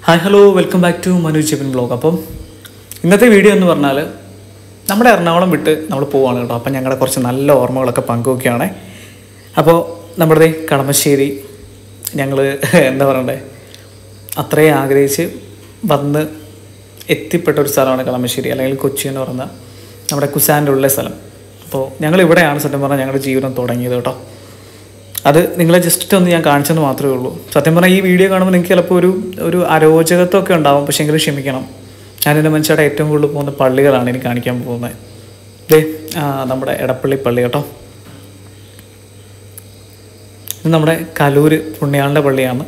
hi hello welcome back to Manu ചെപ്പിൻ blog അപ്പം ഇന്നത്തെ വീഡിയോ എന്ന് പറഞ്ഞാൽ നമ്മുടെ എറണാകുളം വിട്ട് നമ്മൾ പോവാണ് കേട്ടോ അപ്പം ഞങ്ങളുടെ കുറച്ച് നല്ല ഓർമ്മകളൊക്കെ പങ്കുവയ്ക്കുകയാണ് അപ്പോൾ നമ്മുടെ ദേ കളമശ്ശേരി ഞങ്ങൾ എന്താ പറയണ്ടേ അത്രയും ആഗ്രഹിച്ച് വന്ന് എത്തിപ്പെട്ട ഒരു സ്ഥലമാണ് കളമശ്ശേരി അല്ലെങ്കിൽ കൊച്ചി എന്ന് പറയുന്ന നമ്മുടെ കുസാൻ്റെ ഉള്ള സ്ഥലം അപ്പോൾ ഞങ്ങൾ ഇവിടെയാണ് സത്യം പറഞ്ഞാൽ ഞങ്ങളുടെ ജീവിതം തുടങ്ങിയത് കേട്ടോ അത് നിങ്ങളെ ജസ്റ്റ് ഒന്ന് ഞാൻ കാണിച്ചെന്ന് മാത്രമേ ഉള്ളൂ സത്യം പറഞ്ഞാൽ ഈ വീഡിയോ കാണുമ്പോൾ നിങ്ങൾക്ക് ചിലപ്പോൾ ഒരു ഒരു അരോചകത്വമൊക്കെ ഉണ്ടാവും പക്ഷേ എങ്കിലും ക്ഷമിക്കണം ഞാൻ എൻ്റെ മനുഷ്യരുടെ ഏറ്റവും കൂടുതൽ പോകുന്ന പള്ളികളാണ് എനിക്ക് കാണിക്കാൻ പോകുന്നത് ദേ ആ, നമ്മുടെ എടപ്പള്ളി പള്ളി കേട്ടോ ഇത് നമ്മുടെ കലൂര് പുണ്യാളിൻ്റെ പള്ളിയാണ്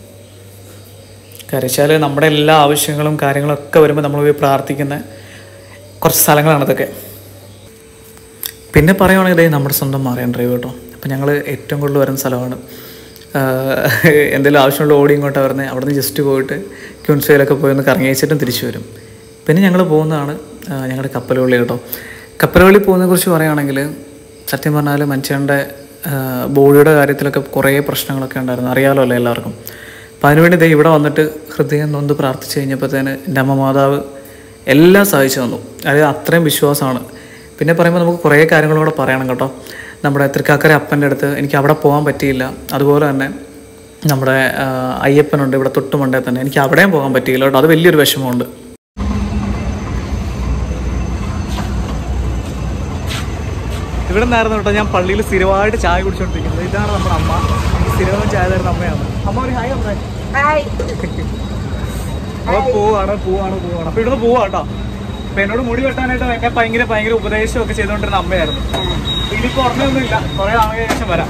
കരച്ചാൽ നമ്മുടെ എല്ലാ ആവശ്യങ്ങളും കാര്യങ്ങളൊക്കെ വരുമ്പോൾ നമ്മൾ പോയി പ്രാർത്ഥിക്കുന്ന കുറച്ച് സ്ഥലങ്ങളാണ് ഇതൊക്കെ പിന്നെ പറയുവാണെങ്കിൽ ഇതേ നമ്മുടെ സ്വന്തം മാറിയാൻ ഡ്രൈവ് കേട്ടോ അപ്പം ഞങ്ങൾ ഏറ്റവും കൂടുതൽ വരുന്ന സ്ഥലമാണ് ആഹ് എന്തെങ്കിലും ആവശ്യമുള്ള ഓടി ഇങ്ങോട്ട് വരുന്നത് അവിടെ നിന്ന് ജസ്റ്റ് പോയിട്ട് ക്യൂൻസയിലൊക്കെ പോയി ഒന്ന് കറങ്ങി വെച്ചിട്ടും തിരിച്ചു വരും പിന്നെ ഞങ്ങൾ പോകുന്നതാണ് ആഹ് ഞങ്ങളുടെ കപ്പലുകളി കേട്ടോ കപ്പലുകളി പോകുന്നതിനെ കുറിച്ച് പറയുകയാണെങ്കിൽ സത്യം പറഞ്ഞാൽ മനുഷ്യൻ്റെ ബോഡിയുടെ കാര്യത്തിലൊക്കെ കുറേ പ്രശ്നങ്ങളൊക്കെ ഉണ്ടായിരുന്നു അറിയാലോ അല്ലേ എല്ലാവർക്കും അപ്പം അതിനുവേണ്ടി ദേ ഇവിടെ വന്നിട്ട് ഹൃദയം നൊന്ത് പ്രാർത്ഥിച്ചു കഴിഞ്ഞപ്പോഴത്തേന് എൻ്റെ അമ്മ മാതാവ് എല്ലാം സഹായിച്ചു തന്നു അത് അത്രയും വിശ്വാസമാണ് പിന്നെ പറയുമ്പോൾ നമുക്ക് കുറേ കാര്യങ്ങളും കൂടെ പറയണം കേട്ടോ നമ്മുടെ തൃക്കാക്കര അപ്പൻ്റെ അടുത്ത് എനിക്ക് അവിടെ പോകാൻ പറ്റിയില്ല അതുപോലെ തന്നെ നമ്മുടെ ആ, അയ്യപ്പനുണ്ട് ഇവിടെ തൊട്ടുമണ്ടേ തന്നെ എനിക്ക് അവിടെയും പോകാൻ പറ്റിയില്ല കേട്ടോ അത് വലിയൊരു വിഷമമുണ്ട് ഇവിടെ നിന്നായിരുന്നു കേട്ടോ ഞാൻ പള്ളിയിൽ സ്ഥിരമായിട്ട് ചായ കുടിച്ചുകൊണ്ടിരിക്കുന്നത് ഇതാണ് നമ്മുടെ അമ്മ എനിക്ക് സ്ഥിരമായി ചായ തരുന്ന അമ്മയാണ് അമ്മ ഒരു ഹായ് അമ്മ ഹായ് അപ്പൊ പോവാണ് പോവാണ് പോവാണ് അപ്പൊ ഇവിടുന്ന് പോവാ കേട്ടോ അപ്പൊ എന്നോട് മുടി വെട്ടാനായിട്ട് എന്നെ ഭയങ്കര ഭയങ്കര ഉപദേശം ഒക്കെ ചെയ്തുകൊണ്ടിരുന്ന അമ്മയായിരുന്നു ഇനിയിപ്പോ ഉറങ്ങൊന്നും ഇല്ല കുറെ ആളുകൾ ശേഷം വരാം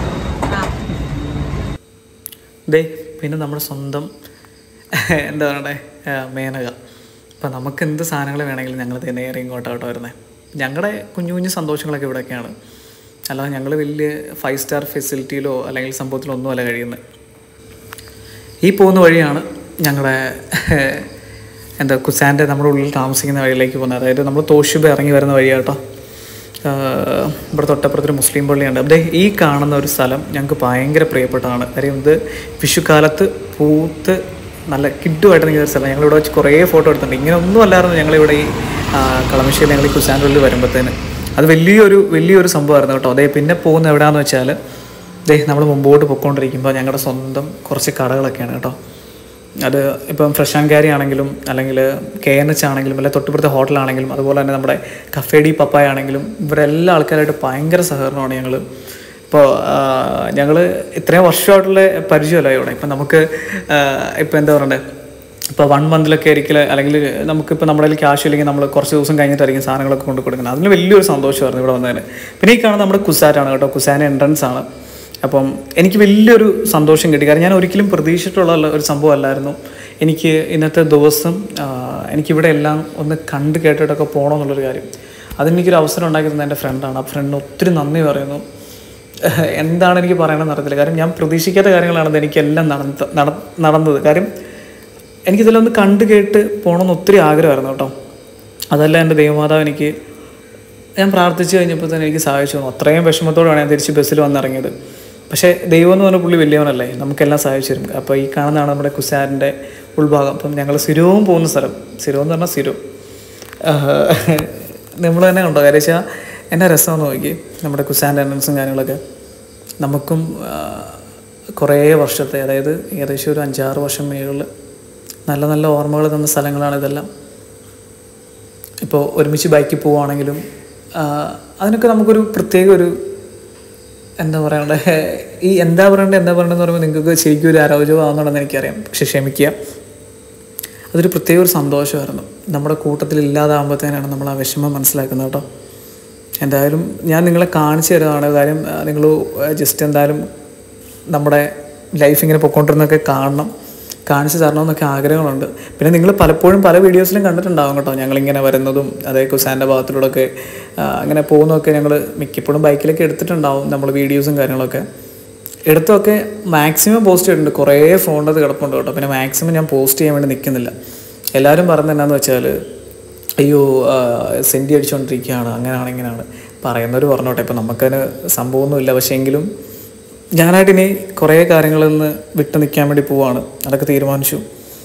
ദേ പിന്നെ നമ്മുടെ സ്വന്തം എന്താ പറയണ്ടേ ആ, മേനക അപ്പം നമുക്ക് എന്ത് സാധനങ്ങൾ വേണമെങ്കിലും ഞങ്ങൾ നേരെ ഇങ്ങോട്ടാട്ടോ വരുന്നത് ഞങ്ങളുടെ കുഞ്ഞു കുഞ്ഞു സന്തോഷങ്ങളൊക്കെ ഇവിടെയൊക്കെയാണ് അല്ലാതെ ഞങ്ങൾ വലിയ ഫൈവ് സ്റ്റാർ ഫെസിലിറ്റിയിലോ അല്ലെങ്കിൽ സംഭവത്തിലോ ഒന്നുമല്ല കഴിയുന്നത് ഈ പോകുന്ന വഴിയാണ് ഞങ്ങളുടെ എന്താ കുസാൻ്റെ നമ്മുടെ ഉള്ളിൽ താമസിക്കുന്ന വഴിയിലേക്ക് പോകുന്നത് അതായത് നമ്മൾ തോഷിബ ഇറങ്ങി വരുന്ന വഴിയാട്ടോ ആഹ് ഇവിടെ തൊട്ടപ്പുറത്തൊരു മുസ്ലിം പള്ളിയുണ്ട് അതെ ഈ കാണുന്ന ഒരു സ്ഥലം ഞങ്ങൾക്ക് ഭയങ്കര പ്രിയപ്പെട്ടതാണ് കാര്യം ഇത് വിഷുക്കാലത്ത് പൂത്ത് നല്ല കിഡുമായിട്ട് നിൽക്കുന്ന ഒരു സ്ഥലം ഞങ്ങളിവിടെ വെച്ച് കുറേ ഫോട്ടോ എടുത്തിട്ടുണ്ട് ഇങ്ങനെ ഒന്നും അല്ലായിരുന്നു ഞങ്ങളിവിടെ ഈ കളമശ്ശേരി ഞങ്ങൾ ഈ കുസാൻ്റെ ഉള്ളിൽ വരുമ്പോഴത്തേന് അത് വലിയൊരു വലിയൊരു സംഭവമായിരുന്നു കേട്ടോ അതെ പിന്നെ പോകുന്ന എവിടെയാണെന്ന് വെച്ചാൽ ദേ നമ്മൾ മുമ്പോട്ട് പൊയ്ക്കൊണ്ടിരിക്കുമ്പോൾ ഞങ്ങളുടെ സ്വന്തം കുറച്ച് കടകളൊക്കെയാണ് കേട്ടോ അത് ഇപ്പം ഫ്രഷ് ആൻഡ് ക്യാരി ആണെങ്കിലും അല്ലെങ്കിൽ കെ എൻ എച്ച് ആണെങ്കിലും അല്ലെങ്കിൽ തൊട്ടുപുറത്തെ ഹോട്ടലാണെങ്കിലും അതുപോലെ തന്നെ നമ്മുടെ കഫേ ഡി പപ്പായ ആണെങ്കിലും ഇവിടെ എല്ലാ ആൾക്കാരായിട്ട് ഭയങ്കര സഹകരണമാണ് ഞങ്ങൾ ഇപ്പോൾ ഞങ്ങൾ ഇത്രയും വർഷമായിട്ടുള്ള പരിചയമല്ല ഇവിടെ ഇപ്പം നമുക്ക് ഇപ്പം എന്താ പറയണ്ടേ ഇപ്പോൾ വൺ മന്തിലൊക്കെ ആയിരിക്കും അല്ലെങ്കിൽ നമുക്കിപ്പോൾ നമ്മുടെ കയ്യിൽ ക്യാഷ് ഇല്ലെങ്കിൽ നമ്മൾ കുറച്ച് ദിവസം കഴിഞ്ഞിട്ടായിരിക്കും സാധനങ്ങളൊക്കെ കൊണ്ട് കൊടുക്കുന്നത് അതിന് വലിയൊരു സന്തോഷമായിരുന്നു ഇവിടെ വന്നതിന് പിന്നെ ഈ കാണുന്നത് നമ്മുടെ കുസാറ്റാണ് കേട്ടോ കുസാന എൻട്രൻസ് ആണ് അപ്പം എനിക്ക് വലിയൊരു സന്തോഷം കിട്ടി കാരണം ഞാൻ ഒരിക്കലും പ്രതീക്ഷിച്ചിട്ടുള്ള ഒരു സംഭവം അല്ലായിരുന്നു എനിക്ക് ഇന്നത്തെ ദിവസം ആ, എനിക്കിവിടെ എല്ലാം ഒന്ന് കണ്ട് കേട്ടിട്ടൊക്കെ പോകണമെന്നുള്ളൊരു കാര്യം അതെനിക്കൊരു അവസരം ഉണ്ടാക്കി തന്ന എൻ്റെ ഫ്രണ്ടാണ് ആ ഫ്രണ്ടിന് ഒത്തിരി നന്ദി പറയുന്നു എന്താണ് എനിക്ക് പറയണമെന്ന് അറിയത്തില്ല കാര്യം ഞാൻ പ്രതീക്ഷിക്കാത്ത കാര്യങ്ങളാണ് എനിക്കെല്ലാം നടന്ന നട- നടന്നത് കാര്യം എനിക്കിതെല്ലാം കണ്ട് കേട്ട് പോകണമെന്ന് ഒത്തിരി ആഗ്രഹമായിരുന്നു കേട്ടോ അതല്ല എൻ്റെ ദൈവമാതാവ് എനിക്ക് ഞാൻ പ്രാർത്ഥിച്ചു കഴിഞ്ഞപ്പോൾ തന്നെ എനിക്ക് സഹായിച്ചു തന്നു അത്രയും വിഷമത്തോടെയാണ് ഞാൻ തിരിച്ച് ബസ്സിൽ വന്നിറങ്ങിയത് പക്ഷേ ദൈവം എന്ന് പറഞ്ഞ പുള്ളി വലിയവനല്ലേ നമുക്കെല്ലാം സഹായിച്ചു തരും അപ്പോൾ ഈ കാണുന്നതാണ് നമ്മുടെ കുസാരിൻ്റെ ഉൾഭാഗം അപ്പം ഞങ്ങൾ സിരവും പോകുന്ന സ്ഥലം സിരോ എന്ന് പറഞ്ഞാൽ സിരോ നമ്മൾ തന്നെ ഉണ്ടോ കാര്യം വെച്ചാൽ എന്നെ രസമെന്ന് നോക്കി നമ്മുടെ കുസാൻ്റെ എൻട്രൻസും കാര്യങ്ങളൊക്കെ നമുക്കും ആ, കുറേ വർഷത്തെ അതായത് ഏകദേശം ഒരു അഞ്ചാറ് വർഷം മേളിൽ നല്ല നല്ല ഓർമ്മകൾ തന്ന സ്ഥലങ്ങളാണ് ഇതെല്ലാം ഇപ്പോൾ ഒരുമിച്ച് ബൈക്കിൽ പോവുകയാണെങ്കിലും ആ, അതിനൊക്കെ നമുക്കൊരു പ്രത്യേക ഒരു എന്താ പറയണ്ടേ ഈ എന്താ പറയണ്ടേ എന്താ പറയണ്ടെന്ന് പറയുമ്പോൾ നിങ്ങൾക്ക് ശരിക്കും ഒരു അരോചകമാണെന്നുണ്ടെന്ന് എനിക്കറിയാം പക്ഷെ ക്ഷമിക്കുക അതൊരു പ്രത്യേക ഒരു സന്തോഷമായിരുന്നു നമ്മുടെ കൂട്ടത്തിൽ ഇല്ലാതാകുമ്പോഴത്തേനാണ് നമ്മൾ ആ വിഷമം മനസ്സിലാക്കുന്നത് കേട്ടോ എന്തായാലും ഞാൻ നിങ്ങളെ കാണിച്ചു തരുന്നതാണ് കാര്യം നിങ്ങൾ ജസ്റ്റ് എന്തായാലും നമ്മുടെ ലൈഫ് ഇങ്ങനെ പൊയ്ക്കൊണ്ടിരുന്നൊക്കെ കാണണം കാണിച്ചു തരണമെന്നൊക്കെ ആഗ്രഹങ്ങളുണ്ട് പിന്നെ നിങ്ങൾ പലപ്പോഴും പല വീഡിയോസിലും കണ്ടിട്ടുണ്ടാകും കേട്ടോ ഞങ്ങളിങ്ങനെ വരുന്നതും അതേ കുസാൻ്റെ ഭാഗത്തിലൂടെയൊക്കെ ആ, അങ്ങനെ പോകുന്നതൊക്കെ ഞങ്ങൾ മിക്കപ്പോഴും ബൈക്കിലൊക്കെ എടുത്തിട്ടുണ്ടാവും നമ്മൾ വീഡിയോസും കാര്യങ്ങളൊക്കെ എടുത്തൊക്കെ മാക്സിമം പോസ്റ്റ് ചെയ്തിട്ടുണ്ട് കുറേ ഫോണിൻ്റെ കിടപ്പുണ്ട് കേട്ടോ പിന്നെ മാക്സിമം ഞാൻ പോസ്റ്റ് ചെയ്യാൻ വേണ്ടി നിൽക്കുന്നില്ല എല്ലാവരും പറഞ്ഞത് എന്നാന്ന് വെച്ചാൽ അയ്യോ സെൻറ്റി അടിച്ചുകൊണ്ടിരിക്കുകയാണ് അങ്ങനെയാണ് ഇങ്ങനെയാണ് പറയുന്നവർ പറഞ്ഞോട്ടെ ഇപ്പം നമുക്കതിന് സംഭവമൊന്നുമില്ല പക്ഷേ എങ്കിലും ഞാനായിട്ട് ഇനി കുറേ കാര്യങ്ങളിൽ നിന്ന് വിട്ടു നിൽക്കാൻ വേണ്ടി പോവാണ് അതൊക്കെ തീരുമാനിച്ചു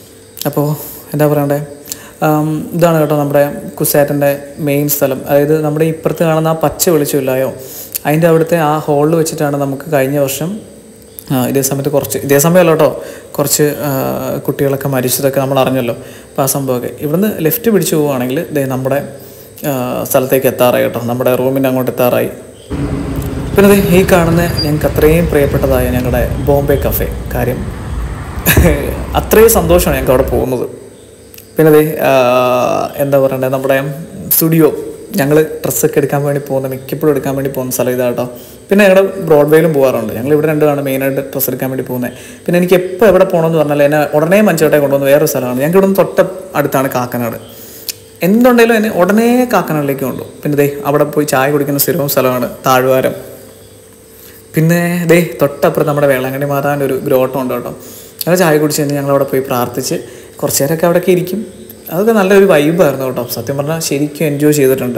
അപ്പോൾ എന്താ പറയണ്ടേ ആം, ഇതാണ് കേട്ടോ നമ്മുടെ കുസാറ്റൻ്റെ മെയിൻ സ്ഥലം അതായത് നമ്മുടെ ഇപ്പുറത്ത് കാണുന്ന ആ പച്ച വെളിച്ചമില്ലായോ അതിൻ്റെ അവിടുത്തെ ആ ഹോളിൽ വെച്ചിട്ടാണ് നമുക്ക് കഴിഞ്ഞ വർഷം ആ, ഇതേ സമയത്ത് കുറച്ച് ഇതേ സമയമല്ല കേട്ടോ കുറച്ച് ആ, കുട്ടികളൊക്കെ മരിച്ചതൊക്കെ നമ്മൾ അറിഞ്ഞല്ലോ അപ്പോൾ ആ സംഭവമൊക്കെ ഇവിടുന്ന് ലെഫ്റ്റ് പിടിച്ചു പോവുകയാണെങ്കിൽ ദേ നമ്മുടെ ആ, സ്ഥലത്തേക്ക് എത്താറായി കേട്ടോ നമ്മുടെ റൂമിൻ്റെ അങ്ങോട്ട് എത്താറായി പിന്നെ ദേ ഈ കാണുന്ന ഞങ്ങൾക്ക് അത്രയും പ്രിയപ്പെട്ടതായ ഞങ്ങളുടെ ബോംബെ കഫേ കാര്യം അത്രയും സന്തോഷമാണ് ഞങ്ങൾക്ക് അവിടെ പോകുന്നത് പിന്നെ ദേ ആ, എന്താ പറയണ്ടേ നമ്മുടെ സ്റ്റുഡിയോ ഞങ്ങൾ ഡ്രസ്സൊക്കെ എടുക്കാൻ വേണ്ടി പോകുന്ന മിക്കപ്പോഴും എടുക്കാൻ വേണ്ടി പോകുന്ന സ്ഥലം ഇതാട്ടോ പിന്നെ ഞങ്ങൾ ബ്രോഡ്വേയിലും പോകാറുണ്ട് ഞങ്ങൾ ഇവിടെ രണ്ടുമാണ് മെയിനായിട്ട് ഡ്രസ്സ് എടുക്കാൻ വേണ്ടി പോകുന്നത് പിന്നെ എനിക്ക് എപ്പോൾ എവിടെ പോകണമെന്ന് പറഞ്ഞാൽ എന്നെ ഉടനെ മഞ്ചോട്ടെ കൊണ്ടുവന്ന് വേറൊരു സ്ഥലമാണ് ഞങ്ങൾക്ക് ഇവിടെ നിന്ന് തൊട്ട അടുത്താണ് കാക്കനാട് എന്തുണ്ടെങ്കിലും എന്നെ ഉടനെ കാക്കനാടിലേക്ക് കൊണ്ടുപോകും പിന്നെ ദേ അവിടെ പോയി ചായ കുടിക്കുന്ന സ്ഥിരവും സ്ഥലമാണ് താഴ്വാരം പിന്നെ ദേ തൊട്ടപ്പുറം നമ്മുടെ വേളാങ്കണ്ണി മാതാവിൻ്റെ ഒരു ഗ്രോട്ടം ഉണ്ട് കേട്ടോ ഞങ്ങൾ ചായ കുടിച്ച് കഴിഞ്ഞ് ഞങ്ങൾ അവിടെ പോയി പ്രാർത്ഥിച്ച് കുറച്ച് നേരമൊക്കെ അവിടെയൊക്കെ ഇരിക്കും അതൊക്കെ നല്ലൊരു വൈബായിരുന്നു കേട്ടോ സത്യം പറഞ്ഞാൽ ശരിക്കും എൻജോയ് ചെയ്തിട്ടുണ്ട്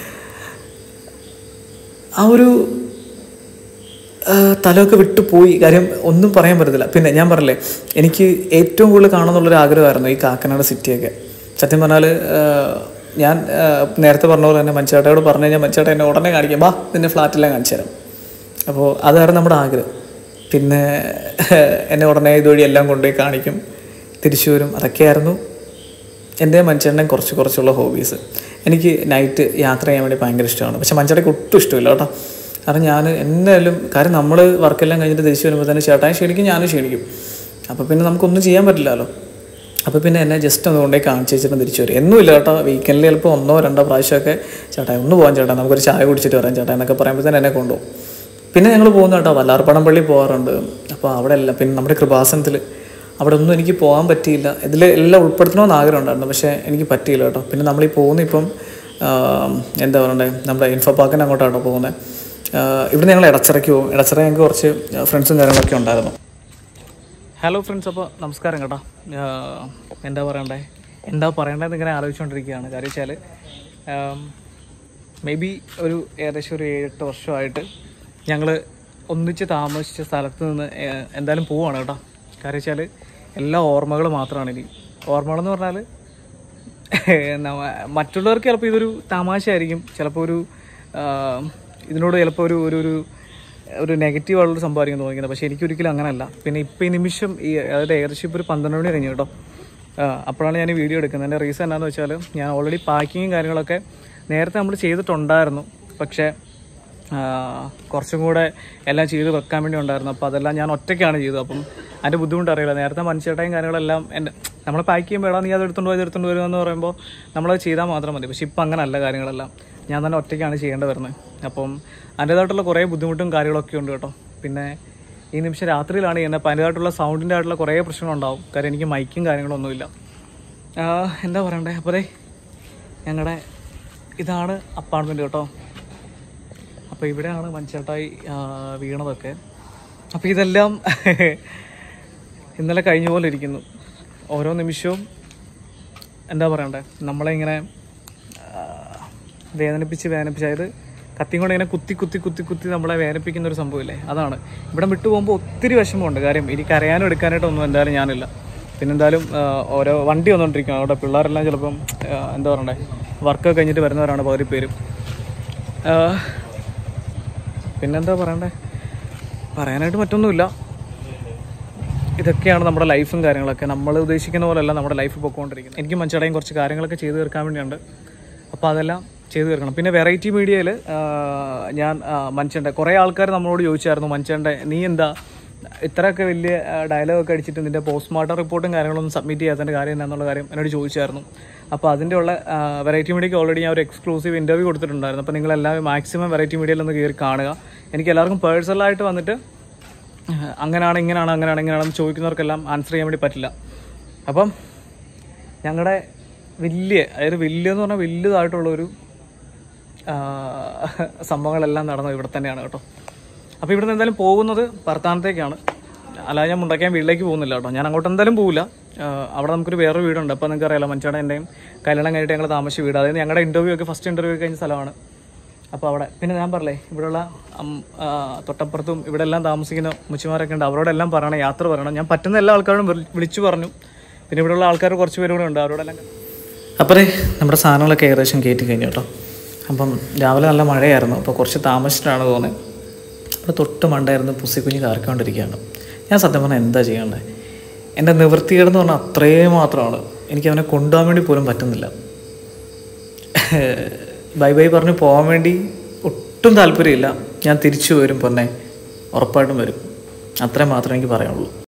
ആ ഒരു ആ, തലമൊക്കെ വിട്ടു പോയി കാര്യം ഒന്നും പറയാൻ പറ്റത്തില്ല പിന്നെ ഞാൻ പറഞ്ഞില്ലേ എനിക്ക് ഏറ്റവും കൂടുതൽ കാണണമെന്നുള്ളൊരു ആഗ്രഹമായിരുന്നു ഈ കാക്കനാട് സിറ്റിയൊക്കെ സത്യം പറഞ്ഞാൽ ഞാൻ ആ, നേരത്തെ പറഞ്ഞ പോലെ തന്നെ മഞ്ചേട്ടയോട് പറഞ്ഞു കഴിഞ്ഞാൽ മഞ്ചേട്ട എന്നെ ഉടനെ കാണിക്കാം ബാ നിന്നെ ഫ്ലാറ്റെല്ലാം കാണിച്ചു തരാം അപ്പോൾ അതായിരുന്നു നമ്മുടെ ആഗ്രഹം പിന്നെ എന്നെ ഉടനെ ഇതുവഴി എല്ലാം കൊണ്ടുപോയി കാണിക്കും തിരിച്ചു വരും അതൊക്കെയായിരുന്നു എൻ്റെ മനുഷ്യൻ്റെ കുറച്ച് കുറച്ചുള്ള ഹോബീസ് എനിക്ക് നൈറ്റ് യാത്ര ചെയ്യാൻ വേണ്ടി ഭയങ്കര ഇഷ്ടമാണ് പക്ഷെ മനുഷ്യടേക്ക് ഒട്ടും ഇഷ്ടമില്ല കേട്ടോ കാരണം ഞാൻ എന്തായാലും കാര്യം നമ്മൾ വർക്കെല്ലാം കഴിഞ്ഞിട്ട് തിരിച്ചു വരുമ്പോൾ തന്നെ ചേട്ടായി ക്ഷീണിക്കും ഞാനും ക്ഷീണിക്കും അപ്പോൾ പിന്നെ നമുക്കൊന്നും ചെയ്യാൻ പറ്റില്ലല്ലോ അപ്പോൾ പിന്നെ എന്നെ ജസ്റ്റ് ഒന്ന് കൊണ്ടുപോയി കാണിച്ച് വെച്ചിട്ട് തിരിച്ചു വരും എന്നുമില്ല കേട്ടോ വീക്കെൻഡിൽ ചിലപ്പോൾ ഒന്നോ രണ്ടോ പ്രാവശ്യമൊക്കെ ചേട്ടായി ഒന്ന് പോകാൻ ചേട്ടാ നമുക്കൊരു ചായ കുടിച്ചിട്ട് വരാം ചേട്ടാ എന്നൊക്കെ പറയുമ്പോൾ തന്നെ എന്നെ കൊണ്ടുപോകും പിന്നെ ഞങ്ങൾ പോകുന്ന കേട്ടോ വല്ലാർപ്പടം പള്ളി പോകാറുണ്ട് അപ്പോൾ അവിടെ എല്ലാം പിന്നെ നമ്മുടെ കൃപാസനത്തിൽ അവിടെ ഒന്നും എനിക്ക് പോകാൻ പറ്റിയില്ല ഇതിൽ എല്ലാം ഉൾപ്പെടുത്തണമെന്ന് ആഗ്രഹം ഉണ്ടായിരുന്നു പക്ഷേ എനിക്ക് പറ്റിയില്ല കേട്ടോ പിന്നെ നമ്മൾ ഈ പോകുന്ന ഇപ്പം ആ, എന്താ പറയണ്ടേ നമ്മുടെ ഇൻഫോ പാർക്കിന് അങ്ങോട്ടാട്ടോ പോകുന്നത് ഇവിടെ ഞങ്ങൾ ഇടച്ചിറയ്ക്ക് പോകും ഇടച്ചിറ ഞങ്ങൾക്ക് കുറച്ച് ഫ്രണ്ട്സും കാര്യങ്ങളൊക്കെ ഉണ്ടായിരുന്നു ഹലോ ഫ്രണ്ട്സ് അപ്പോൾ നമസ്കാരം കേട്ടോ ആഹ് എന്താ പറയണ്ടേ എന്താ പറയണ്ടതെന്ന് ഇങ്ങനെ ആലോചിച്ചുകൊണ്ടിരിക്കുകയാണ് കാര്യം വെച്ചാൽ മേ ബി ഒരു ഏകദേശം ഒരു ഏഴെട്ട് വർഷമായിട്ട് ഞങ്ങൾ ഒന്നിച്ച് താമസിച്ച സ്ഥലത്ത് നിന്ന് ഏഹ്, എന്തായാലും പോവാണ് കേട്ടോ കാര്യം വെച്ചാൽ എല്ലാ ഓർമ്മകൾ മാത്രമാണ് ഇനി ഓർമ്മകളെന്ന് പറഞ്ഞാൽ നമ്മ- മറ്റുള്ളവർക്ക് ചിലപ്പോൾ ഇതൊരു തമാശയായിരിക്കും ചിലപ്പോൾ ഒരു ആഹ്, ഇതിനോട് ചിലപ്പോൾ ഒരു ഒരു ഒരു ഒരു നെഗറ്റീവ് ആയിട്ടുള്ള സംഭവമായിരിക്കും തോന്നിക്കുന്നത് പക്ഷേ എനിക്കൊരിക്കലും അങ്ങനെയല്ല പിന്നെ ഇപ്പോൾ ഈ നിമിഷം ഈ അതായത് ഏകദേശം ഇപ്പോൾ ഒരു പന്ത്രണ്ട് മണി കഴിഞ്ഞു കേട്ടോ ആഹ്, അപ്പോഴാണ് ഞാൻ ഈ വീഡിയോ എടുക്കുന്നത് എൻ്റെ റീസൺ എന്താണെന്ന് വെച്ചാൽ ഞാൻ ഓൾറെഡി പാക്കിങ്ങും കാര്യങ്ങളൊക്കെ നേരത്തെ നമ്മൾ ചെയ്തിട്ടുണ്ടായിരുന്നു പക്ഷേ ആഹ്, കുറച്ചും കൂടെ എല്ലാം ചെയ്ത് വെക്കാൻ വേണ്ടി ഉണ്ടായിരുന്നു അപ്പോൾ അതെല്ലാം ഞാൻ ഒറ്റയ്ക്കാണ് ചെയ്തത് അപ്പം അതിൻ്റെ ബുദ്ധിമുട്ട് അറിയില്ല നേരത്തെ മനുഷ്യട്ടായും കാര്യങ്ങളെല്ലാം എൻ്റെ നമ്മൾ പാക്ക് ചെയ്യുമ്പോൾ എടാ നീ അത് എടുത്തുകൊണ്ട് പോയി എടുത്തുകൊണ്ട് വരുക എന്ന് പറയുമ്പോൾ നമ്മളത് ചെയ്താൽ മാത്രം മതി പക്ഷേ ഇപ്പം അങ്ങനല്ല കാര്യങ്ങളെല്ലാം ഞാൻ തന്നെ ഒറ്റയ്ക്കാണ് ചെയ്യേണ്ടി വരുന്നത് അപ്പം അതിൻ്റേതായിട്ടുള്ള കുറേ ബുദ്ധിമുട്ടും കാര്യങ്ങളൊക്കെ ഉണ്ട് കേട്ടോ പിന്നെ ഈ നിമിഷം രാത്രിയിലാണ് ചെയ്യുന്നത് അപ്പോൾ അതിൻ്റേതായിട്ടുള്ള സൗണ്ടിൻ്റെ ആയിട്ടുള്ള കുറേ പ്രശ്നങ്ങളുണ്ടാവും കാര്യം എനിക്ക് മൈക്കും കാര്യങ്ങളൊന്നുമില്ല ആഹ്, എന്താ പറയണ്ടേ അപ്പോൾ ദേ ഞങ്ങളുടെ ഇതാണ് അപ്പാർട്ട്മെൻറ്റ് കേട്ടോ അപ്പോൾ ഇവിടെയാണ് മഞ്ചേട്ടായി ആ, വീണതൊക്കെ അപ്പോൾ ഇതെല്ലാം ഇന്നലെ കഴിഞ്ഞ പോലെ ഇരിക്കുന്നു ഓരോ നിമിഷവും എന്താ പറയണ്ടേ നമ്മളെ ഇങ്ങനെ ആ, വേദനിപ്പിച്ച് വേദനിപ്പിച്ച് അതായത് കത്തിയും കൊണ്ട് ഇങ്ങനെ കുത്തി കുത്തി കുത്തി കുത്തി നമ്മളെ വേദനിപ്പിക്കുന്ന ഒരു സംഭവമില്ലേ അതാണ് ഇവിടെ വിട്ടു പോകുമ്പോൾ ഒത്തിരി വിഷമമുണ്ട് കാര്യം എനിക്ക് കരയാനും എടുക്കാനായിട്ടൊന്നും എന്തായാലും ഞാനില്ല പിന്നെ എന്തായാലും ആ, ഓരോ വണ്ടി വന്നുകൊണ്ടിരിക്കുകയാണ് അവിടെ പിള്ളേരെല്ലാം ചിലപ്പം ആ, എന്താ പറയണ്ടേ വർക്ക് കഴിഞ്ഞിട്ട് വരുന്നവരാണ് പകുതി പേരും ആ, പിന്നെന്താ പറയണ്ടേ പറയാനായിട്ട് മറ്റൊന്നുമില്ല ഇതൊക്കെയാണ് നമ്മുടെ ലൈഫും കാര്യങ്ങളൊക്കെ നമ്മൾ ഉദ്ദേശിക്കുന്ന പോലെയല്ല നമ്മുടെ ലൈഫ് പൊക്കോണ്ടിരിക്കുന്നത് എനിക്ക് മഞ്ചടയും കുറച്ച് കാര്യങ്ങളൊക്കെ ചെയ്തു തീർക്കാൻ വേണ്ടിയുണ്ട് അപ്പോൾ അതെല്ലാം ചെയ്തു തീർക്കണം പിന്നെ വെറൈറ്റി മീഡിയയിൽ ഞാൻ മനുഷ്യൻ്റെ കുറേ ആൾക്കാർ നമ്മളോട് ചോദിച്ചായിരുന്നു മനുഷ്യൻ്റെ നീ എന്താ ഇത്രയൊക്കെ വലിയ ഡയലോഗ് ഒക്കെ അടിച്ചിട്ട് നിന്റെ പോസ്റ്റ്മോർട്ടം റിപ്പോർട്ടും കാര്യങ്ങളൊന്നും സബ്മിറ്റ് ചെയ്യാത്തതിൻ്റെ കാര്യം എന്താണെന്നുള്ള കാര്യം എന്നോട് ചോദിച്ചായിരുന്നു അപ്പോൾ അതിൻ്റെ ഉള്ള വെറൈറ്റി മീഡിയക്ക് ഓൾറെഡി ഞാൻ ഒരു എക്സ്ക്ലൂസീവ് ഇൻ്റർവ്യൂ കൊടുത്തിട്ടുണ്ടായിരുന്നു അപ്പോൾ നിങ്ങളെല്ലാവരും മാക്സിമം വെറൈറ്റി മീഡിയയിൽ ഒന്ന് കയറി കാണുക എനിക്ക് എല്ലാവർക്കും പേഴ്സണലായിട്ട് വന്നിട്ട് ഏഹ് അങ്ങനെയാണ് ഇങ്ങനെയാണ് അങ്ങനെയാണ് ഇങ്ങനെയാണെന്ന് ചോദിക്കുന്നവർക്കെല്ലാം ആൻസർ ചെയ്യാൻ വേണ്ടി പറ്റില്ല അപ്പം ഞങ്ങളുടെ വലിയ അതായത് വലിയ എന്ന് പറഞ്ഞാൽ വലുതായിട്ടുള്ളൊരു ആഹ് സംഭവങ്ങളെല്ലാം നടന്നത് ഇവിടെ തന്നെയാണ് കേട്ടോ അപ്പോൾ ഇവിടുന്ന് എന്തായാലും പോകുന്നത് ഭർത്താനത്തേക്കാണ് അല്ലാതെ ഞാൻ മുണ്ടക്കാൻ വീട്ടിലേക്ക് പോകുന്നില്ല കേട്ടോ ഞാൻ അങ്ങോട്ട് എന്തായാലും പോകില്ല ആഹ് അവിടെ നമുക്കൊരു വേറൊരു വീടുണ്ട് അപ്പോൾ നിങ്ങൾക്ക് അറിയാലോ മഞ്ചാടെ എൻ്റെയും കല്യാണം കഴിഞ്ഞിട്ട് ഞങ്ങൾ താമസിച്ച വീട് അതായത് ഞങ്ങളുടെ ഇൻ്റർവ്യൂ ഒക്കെ ഫസ്റ്റ് ഇൻ്റർവ്യൂ ഒക്കെ കഴിഞ്ഞ സ്ഥലമാണ് അപ്പോൾ അവിടെ പിന്നെ ഞാൻ പറഞ്ഞേ ഇവിടെയുള്ള അം- ആ, തൊട്ടപ്പുറത്തും ഇവിടെ എല്ലാം താമസിക്കുന്ന മുച്ചിമാരൊക്കെ ഉണ്ട് അവരോടെല്ലാം പറയണം യാത്ര പറയണം ഞാൻ പറ്റുന്ന എല്ലാ ആൾക്കാരോടും വിളി- വിളിച്ചു പറഞ്ഞു പിന്നെ ഇവിടെയുള്ള ആൾക്കാർ കുറച്ച് പേരും കൂടെ ഉണ്ട് അവരോടെല്ലാം അപ്പോഴേ നമ്മുടെ സാധനങ്ങളൊക്കെ ഏകദേശം കയറ്റി കഴിഞ്ഞു കേട്ടോ അപ്പം രാവിലെ നല്ല മഴയായിരുന്നു അപ്പോൾ കുറച്ച് താമസിച്ചിട്ടാണ് തോന്നുന്നത് അപ്പോൾ തൊട്ട് മണ്ടായിരുന്നു പുസിക്കുഞ്ഞ് കറക്കൊണ്ടിരിക്കുകയാണ് ഞാൻ സത്യം പറഞ്ഞാൽ എന്താ ചെയ്യേണ്ടത് എൻ്റെ നിവൃത്തികേടെന്ന് പറഞ്ഞാൽ അത്രയും മാത്രമാണ് എനിക്ക് അവനെ കൊണ്ടുപോകാൻ വേണ്ടി പോലും പറ്റുന്നില്ല ബൈ ബൈ പറഞ്ഞ് പോകാൻ വേണ്ടി ഒട്ടും താല്പര്യമില്ല ഞാൻ തിരിച്ചു വരും പൊന്നെ ഉറപ്പായിട്ടും വരും അത്രയും മാത്രമേ എനിക്ക് പറയാനുള്ളൂ